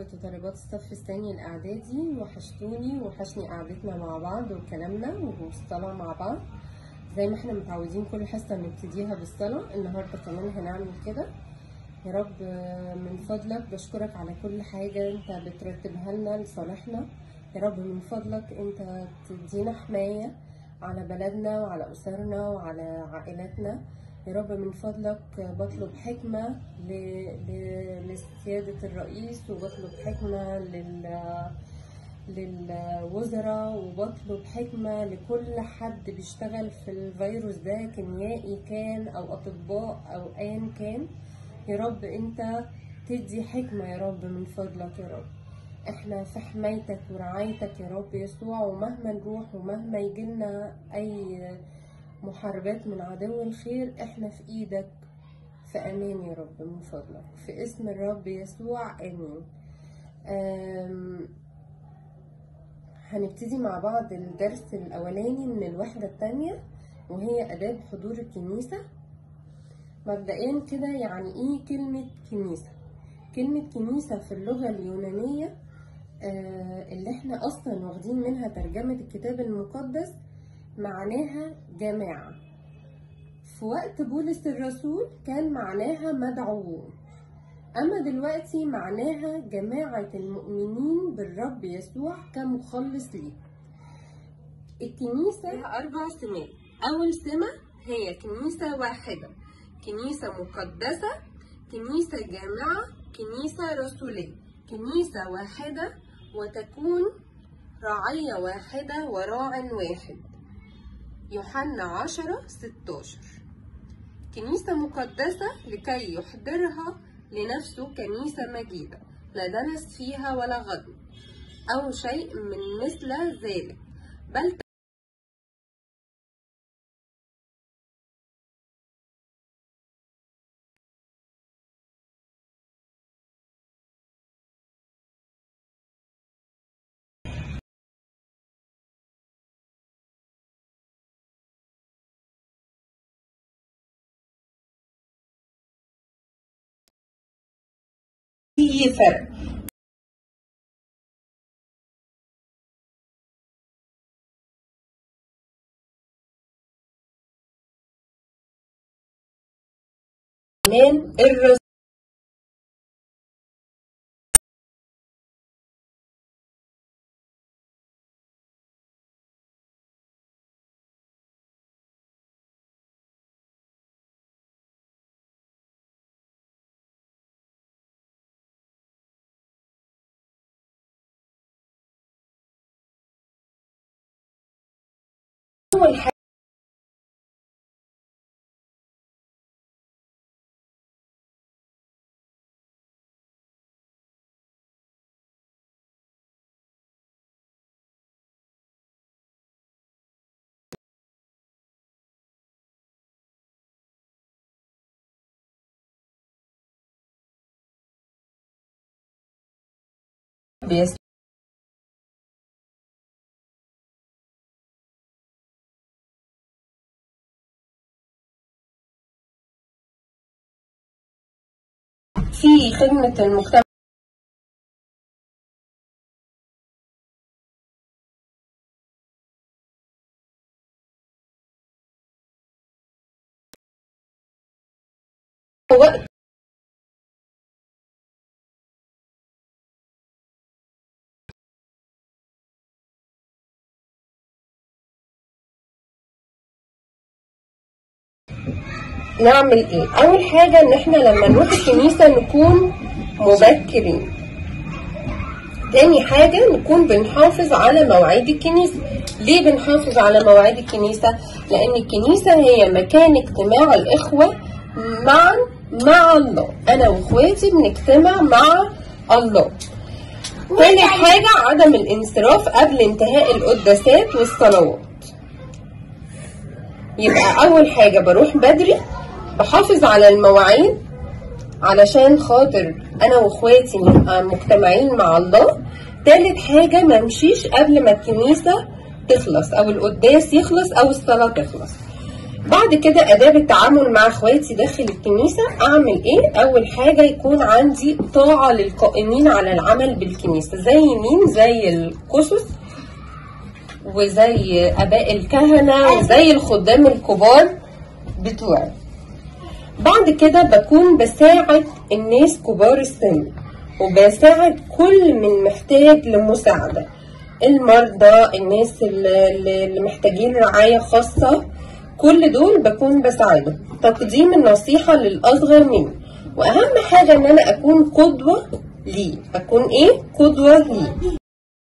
وطالبات الصف الثاني الإعدادي وحشتوني وحشني قعدتنا مع بعض وكلامنا والصلاة مع بعض زي ما احنا متعودين كل حصة نبتديها بالصلاة النهاردة كمان هنعمل كده يا رب من فضلك بشكرك على كل حاجة انت بترتبها لنا لصالحنا يا رب من فضلك انت تدينا حماية على بلدنا وعلى أسرنا وعلى عائلاتنا يا رب من فضلك بطلب حكمة ل... ل... لسيادة الرئيس وبطلب حكمة لل... للوزراء وبطلب حكمة لكل حد بيشتغل في الفيروس ده كيميائي كان أو أطباء أو أيا كان يا رب أنت تدي حكمة يا رب من فضلك يا رب احنا في حمايتك ورعايتك يا رب يسوع ومهما نروح ومهما يجيلنا أي محاربات من عدو الخير احنا في ايدك في امان يا رب من فضلك في اسم الرب يسوع امين أم هنبتدي مع بعض الدرس الاولاني من الوحدة التانية وهي اداب حضور الكنيسة مبدئيا كده يعني ايه كلمة كنيسة كلمة كنيسة في اللغة اليونانية اللي احنا اصلا واخدين منها ترجمة الكتاب المقدس معناها جماعة في وقت بولس الرسول كان معناها مدعوون أما دلوقتي معناها جماعة المؤمنين بالرب يسوع كمخلص ليه الكنيسة لها أربع سمات أول سمة هي كنيسة واحدة كنيسة مقدسة كنيسة جامعة كنيسة رسولية كنيسة واحدة وتكون رعية واحدة وراع واحد يوحنا عشرة ستاشر كنيسة مقدسة لكي يحضرها لنفسه كنيسة مجيدة لا دنس فيها ولا غضب أو شيء من مثل ذلك بل في فرق من الرسول أول حاجة بيس في خدمة المجتمع وقت نعمل ايه اول حاجة ان احنا لما نروح الكنيسة نكون مبكرين تاني حاجة نكون بنحافظ على مواعيد الكنيسة ليه بنحافظ على مواعيد الكنيسة لان الكنيسة هي مكان اجتماع الاخوة معا مع الله انا واخواتي بنجتمع مع الله تاني حاجة عدم الانصراف قبل انتهاء القداسات والصلوات يبقى اول حاجة بروح بدري بحافظ على المواعيد علشان خاطر انا واخواتي نبقى مجتمعين مع الله تالت حاجة ما امشيش قبل ما الكنيسة تخلص او القداس يخلص او الصلاة تخلص بعد كده اداب التعامل مع اخواتي داخل الكنيسه اعمل ايه اول حاجه يكون عندي طاعه للقائمين على العمل بالكنيسه زي مين زي القسس وزي اباء الكهنه وزي الخدام الكبار بتوعي بعد كده بكون بساعد الناس كبار السن وبساعد كل من محتاج لمساعدة المرضى الناس اللي اللي محتاجين رعاية خاصة كل دول بكون بساعدهم تقديم النصيحة للأصغر مني وأهم حاجة إن أنا أكون قدوة ليه أكون إيه؟ قدوة ليه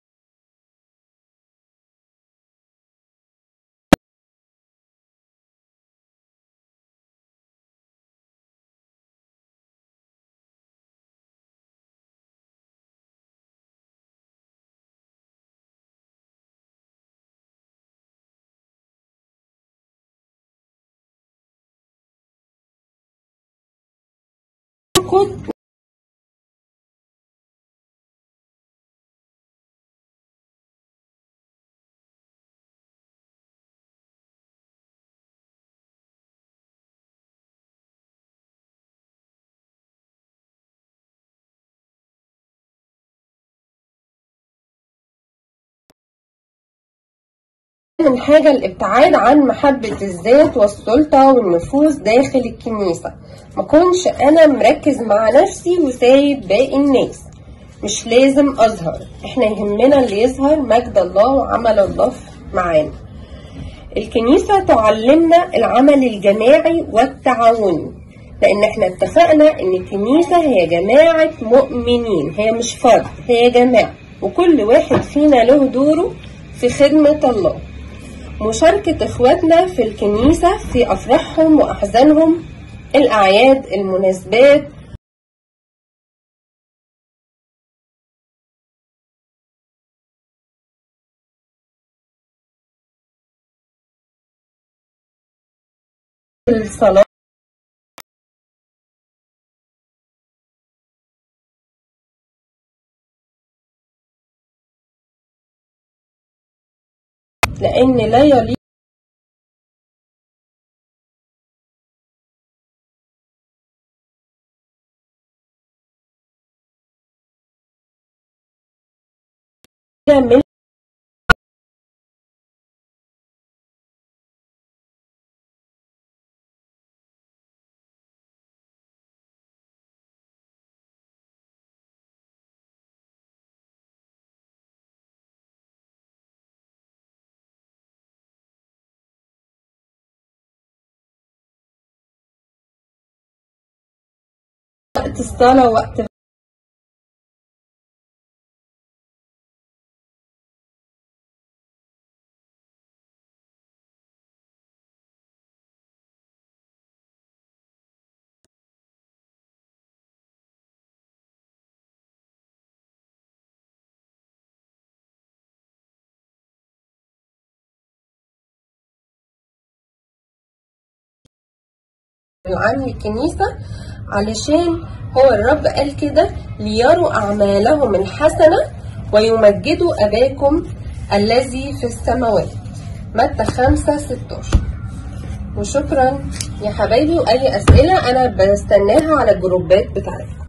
كنت من حاجة الابتعاد عن محبة الذات والسلطة والنفوذ داخل الكنيسة ما كنش أنا مركز مع نفسي وسايب باقي الناس مش لازم أظهر احنا يهمنا اللي يظهر مجد الله وعمل الله معانا الكنيسة تعلمنا العمل الجماعي والتعاوني لأن احنا اتفقنا إن الكنيسة هي جماعة مؤمنين هي مش فرد هي جماعة وكل واحد فينا له دوره في خدمة الله مشاركة إخواتنا في الكنيسة في أفراحهم وأحزانهم الأعياد المناسبات الصلاة لأن لا يليق من وقت الصلاة وقت عن الكنيسة علشان هو الرب قال كده ليروا أعمالهم الحسنة ويمجدوا أباكم الذي في السماوات متى خمسة ستاشر وشكرا يا حبايبي وأي أسئلة أنا بستناها على الجروبات بتاعتكم